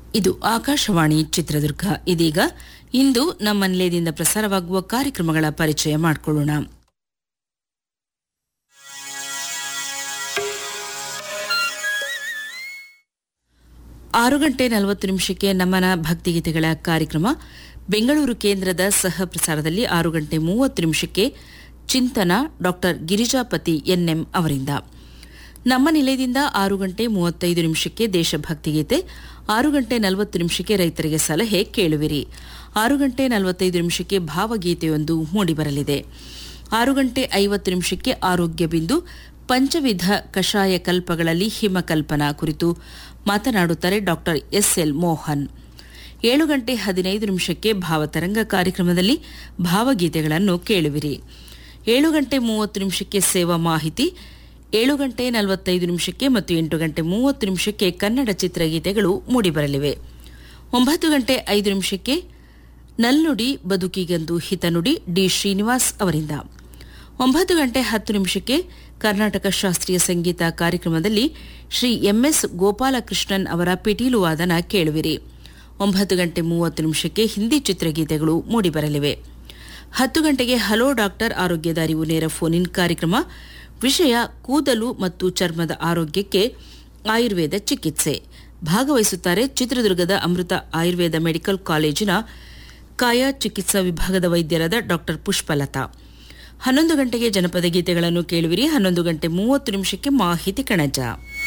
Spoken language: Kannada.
ಇದು ಆಕಾಶವಾಣಿ ಚಿತ್ರದುರ್ಗ ಇದೀಗ ಇಂದು ನಮ್ಮ ನಿಲಯದಿಂದ ಪ್ರಸಾರವಾಗುವ ಕಾರ್ಯಕ್ರಮಗಳ ಪರಿಚಯ ಮಾಡಿಕೊಳ್ಳೋಣ ಆರು ಗಂಟೆ ನಲವತ್ತು ನಿಮಿಷಕ್ಕೆ ನಮನ ಭಕ್ತಿಗೀತೆಗಳ ಕಾರ್ಯಕ್ರಮ ಬೆಂಗಳೂರು ಕೇಂದ್ರದ ಸಹ ಪ್ರಸಾರದಲ್ಲಿ ಆರು ಗಂಟೆ ಮೂವತ್ತು ನಿಮಿಷಕ್ಕೆ ಚಿಂತನ ಡಾಕ್ಟರ್ ಗಿರಿಜಾಪತಿ ಎನ್ಎಂ ಅವರಿಂದ ನಮ್ಮ ನಿಲಯದಿಂದ ಆರು ಗಂಟೆ ಮೂವತ್ತೈದು ನಿಮಿಷಕ್ಕೆ ದೇಶಭಕ್ತಿ ಗೀತೆ ಆರು ಗಂಟೆ ನಲವತ್ತು ನಿಮಿಷಕ್ಕೆ ರೈತರಿಗೆ ಸಲಹೆ ಕೇಳುವಿರಿ ಆರು ಗಂಟೆ ನಲವತ್ತೈದು ನಿಮಿಷಕ್ಕೆ ಭಾವಗೀತೆಯೊಂದು ಮೂಡಿಬರಲಿದೆ ಆರು ಗಂಟೆ ಐವತ್ತು ನಿಮಿಷಕ್ಕೆ ಆರೋಗ್ಯ ಬಿಂದು ಪಂಚವಿಧ ಕಷಾಯ ಕಲ್ಪಗಳಲ್ಲಿ ಹಿಮಕಲ್ಪನಾ ಕುರಿತು ಮಾತನಾಡುತ್ತಾರೆ ಡಾಕ್ಟರ್ ಎಸ್ಎಲ್ ಮೋಹನ್ ಏಳು ಗಂಟೆ ಹದಿನೈದು ನಿಮಿಷಕ್ಕೆ ಭಾವತರಂಗ ಕಾರ್ಯಕ್ರಮದಲ್ಲಿ ಭಾವಗೀತೆಗಳನ್ನು ಕೇಳುವಿರಿ ಏಳು ಗಂಟೆ ಮೂವತ್ತು ನಿಮಿಷಕ್ಕೆ ಸೇವಾ ಮಾಹಿತಿ ಏಳು ಗಂಟೆ ನಲವತ್ತೈದು ನಿಮಿಷಕ್ಕೆ ಮತ್ತು ಎಂಟು ಗಂಟೆ ಮೂವತ್ತು ನಿಮಿಷಕ್ಕೆ ಕನ್ನಡ ಚಿತ್ರಗೀತೆಗಳು ಮೂಡಿಬರಲಿವೆ ಒಂಬತ್ತು ಗಂಟೆ ಐದು ನಿಮಿಷಕ್ಕೆ ನಲ್ನುಡಿ ಬದುಕಿಗಂದು ಹಿತನುಡಿ ಡಿ ಶ್ರೀನಿವಾಸ್ ಅವರಿಂದ ಒಂಬತ್ತು ಗಂಟೆ ಹತ್ತು ನಿಮಿಷಕ್ಕೆ ಕರ್ನಾಟಕ ಶಾಸ್ತ್ರೀಯ ಸಂಗೀತ ಕಾರ್ಯಕ್ರಮದಲ್ಲಿ ಶ್ರೀ ಎಂಎಸ್ ಗೋಪಾಲಕೃಷ್ಣನ್ ಅವರ ಪಿಟೀಲು ವಾದನ ಕೇಳುವಿರಿ ಒಂಬತ್ತು ಗಂಟೆ ಮೂವತ್ತು ನಿಮಿಷಕ್ಕೆ ಹಿಂದಿ ಚಿತ್ರಗೀತೆಗಳು ಮೂಡಿಬರಲಿವೆ ಹತ್ತು ಗಂಟೆಗೆ ಹಲೋ ಡಾಕ್ಟರ್ ಆರೋಗ್ಯದ ಅರಿವು ನೇರ ಫೋನ್ ಇನ್ ಕಾರ್ಯಕ್ರಮ ವಿಷಯ ಕೂದಲು ಮತ್ತು ಚರ್ಮದ ಆರೋಗ್ಯಕ್ಕೆ ಆಯುರ್ವೇದ ಚಿಕಿತ್ಸೆ ಭಾಗವಹಿಸುತ್ತಾರೆ ಚಿತ್ರದುರ್ಗದ ಅಮೃತ ಆಯುರ್ವೇದ ಮೆಡಿಕಲ್ ಕಾಲೇಜಿನ ಕಾಯ ಚಿಕಿತ್ಸಾ ವಿಭಾಗದ ವೈದ್ಯರಾದ ಡಾಕ್ಟರ್ ಪುಷ್ಪಲತಾ ಹನ್ನೊಂದು ಗಂಟೆಗೆ ಜನಪದ ಗೀತೆಗಳನ್ನು ಕೇಳುವಿರಿ ಹನ್ನೊಂದು ಗಂಟೆ ಮೂವತ್ತು ನಿಮಿಷಕ್ಕೆ ಮಾಹಿತಿ ಕಣಜ